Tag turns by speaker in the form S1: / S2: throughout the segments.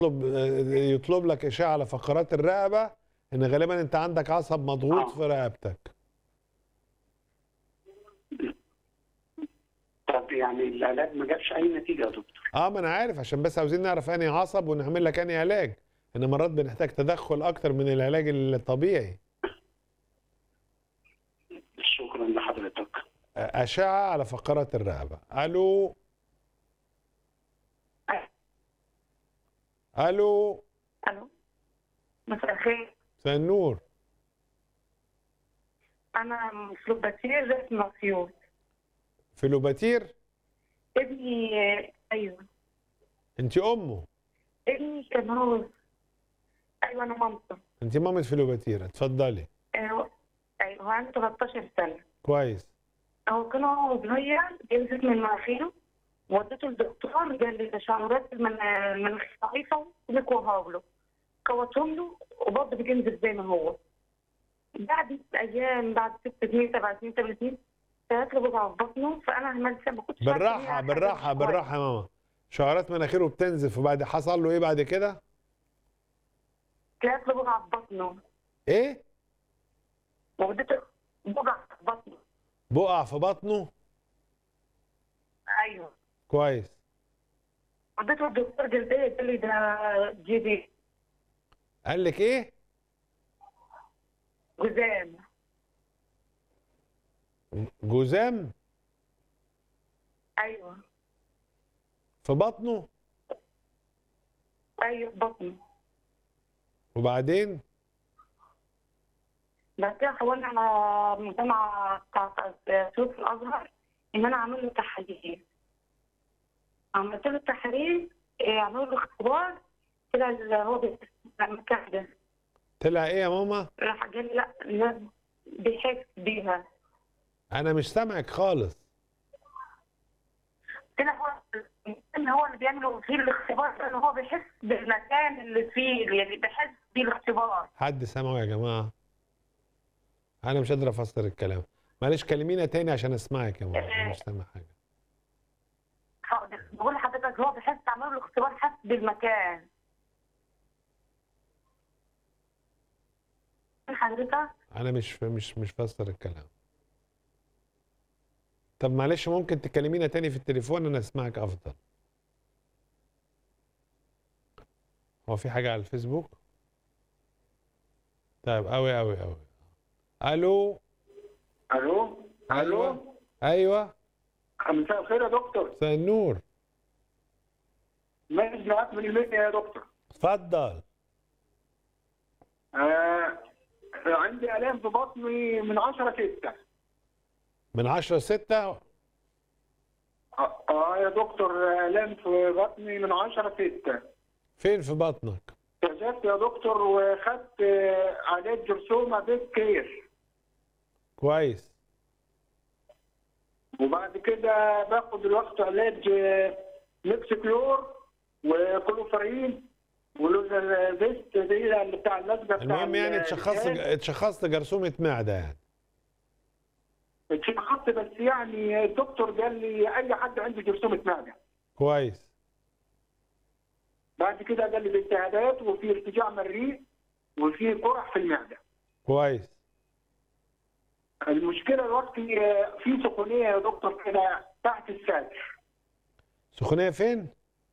S1: يطلب يطلب لك اشعه على فقرات الرقبه ان غالبا انت عندك عصب مضغوط
S2: آه.
S1: في رقبتك
S2: طب يعني العلاج ما جابش اي نتيجه يا دكتور
S1: اه ما انا عارف عشان بس عاوزين نعرف انهي عصب ونعمل لك انهي علاج ان مرات بنحتاج تدخل اكتر من العلاج الطبيعي
S2: شكرا لحضرتك
S1: اشعه على فقرات الرقبه الو الو
S3: الو مساء الخير
S1: مساء النور
S3: انا مفلوق بشير جات من اسيوط
S1: فيلوباتير
S3: ابني ايوه
S1: انت امه
S3: ابني كان هو ايوه انا مامته
S1: انت مامة فيلوباتير اتفضلي
S3: ايوه ايوه هو عنده 13 سنه
S1: كويس
S3: هو كان هو صغير بينزل من مناخيره وديته للدكتور قال لي تشعرات من من ضعيفه ونكوها له كوتهم له وبرضه بتنزل زي ما هو بعد ايام بعد ست سنين سبع سنين ثمان سنين طلعت له بضع في بطنه فانا عملت ما كنتش عارفة
S1: بالراحه
S3: إيه حاجة
S1: بالراحه
S3: كويس.
S1: بالراحه يا ماما شعرات مناخيره بتنزف وبعد حصل له ايه بعد كده
S3: طلعت له بضع في بطنه
S1: ايه
S3: ووديته بضع في بطنه
S1: بقع في بطنه
S3: ايوه
S1: كويس
S3: وديته الدكتور جلديه قال لي ده جي بي
S1: قال لك ايه
S3: جزام
S1: جزام
S3: ايوه
S1: في بطنه
S3: ايوه في بطنه
S1: وبعدين
S3: بعد كده حولنا على مجتمع بتاع سوق الازهر ان انا اعمل له تحاليل عملت له التحاليل إيه، عملوا له اختبار طلع اللي هو بيحس بالمكان ده
S1: طلع ايه يا ماما
S3: راح قال لي لا لا بيحس بيها
S1: انا مش سامعك خالص
S3: طلع هو ان هو اللي بيعملوا فيه الاختبار ده ان هو بيحس بالمكان اللي فيه يعني بيحس بالاختبار
S1: حد سامعه يا جماعه انا مش قادر افسر الكلام معلش كلمينا تاني عشان اسمعك يا ماما أنا مش سامع حاجه
S3: حاضر بقول لحضرتك هو بيحس عملوا له اختبار حس بالمكان حضرتك
S1: انا مش مش مش فسر الكلام طب معلش ممكن تكلمينا تاني في التليفون انا اسمعك افضل هو في حاجه على الفيسبوك طيب قوي قوي قوي الو
S2: الو
S1: أيوة. ايوه
S2: مساء الخير يا دكتور
S1: مساء النور
S2: ماجد معاك من المنيا يا دكتور
S1: اتفضل
S2: آه عندي الام في بطني من 10 6
S1: من 10 6
S2: اه آه يا دكتور الام في بطني من 10 6
S1: فين في بطنك
S2: اكتشفت يا دكتور وخدت آه، علاج جرثومه بيت كير
S1: كويس
S2: وبعد كده باخد الوقت علاج آه، ميكس كلور وكلوفرين ولوزالفيست دي اللي بتاع اللزجه بتاع
S1: المهم يعني
S2: ال-
S1: اتشخصت
S2: الجهاز.
S1: اتشخصت جرثومه معده يعني
S2: اتشخصت بس يعني الدكتور قال لي اي حد عنده جرثومه معده
S1: كويس
S2: بعد كده قال لي بالتهابات وفي ارتجاع مريء وفي قرح في المعده
S1: كويس
S2: المشكله دلوقتي آه، في سخونيه يا دكتور كده تحت الصدر
S1: سخونيه فين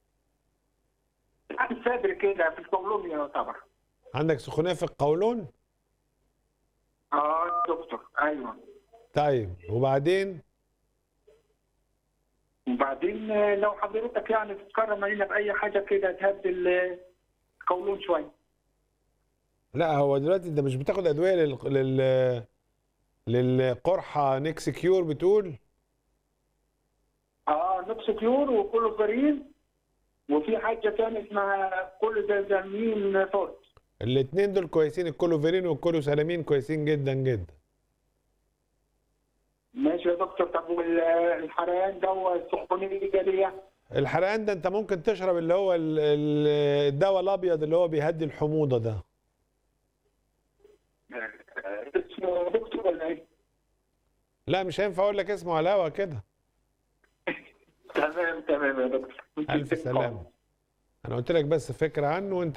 S2: تحت الصدر كده في القولون يعتبر
S1: عندك سخونيه في القولون
S2: اه يا دكتور ايوه
S1: طيب وبعدين
S2: وبعدين آه، لو حضرتك يعني تتكرم علينا باي حاجه كده تهدي القولون شويه
S1: لا هو دلوقتي انت مش بتاخد ادويه لل لل للقرحه نيكس كيور بتقول
S2: اه نقص كيور وكلوفرين وفي حاجه ثانيه اسمها كولوزازامين فورت
S1: الاثنين دول كويسين الكولوفيرين والكولوسالامين كويسين جدا جدا
S2: ماشي يا دكتور طب والحرقان ده والسخونيه دي
S1: الحرقان ده انت ممكن تشرب اللي هو ال- ال- الدواء الابيض اللي هو بيهدي الحموضه ده
S2: اسمه دكتور ولا ايه؟
S1: لا مش هينفع اقول لك اسمه على الهوا كده
S2: تمام تمام يا دكتور
S1: الف سلامه انا قلت لك بس فكره عنه وانت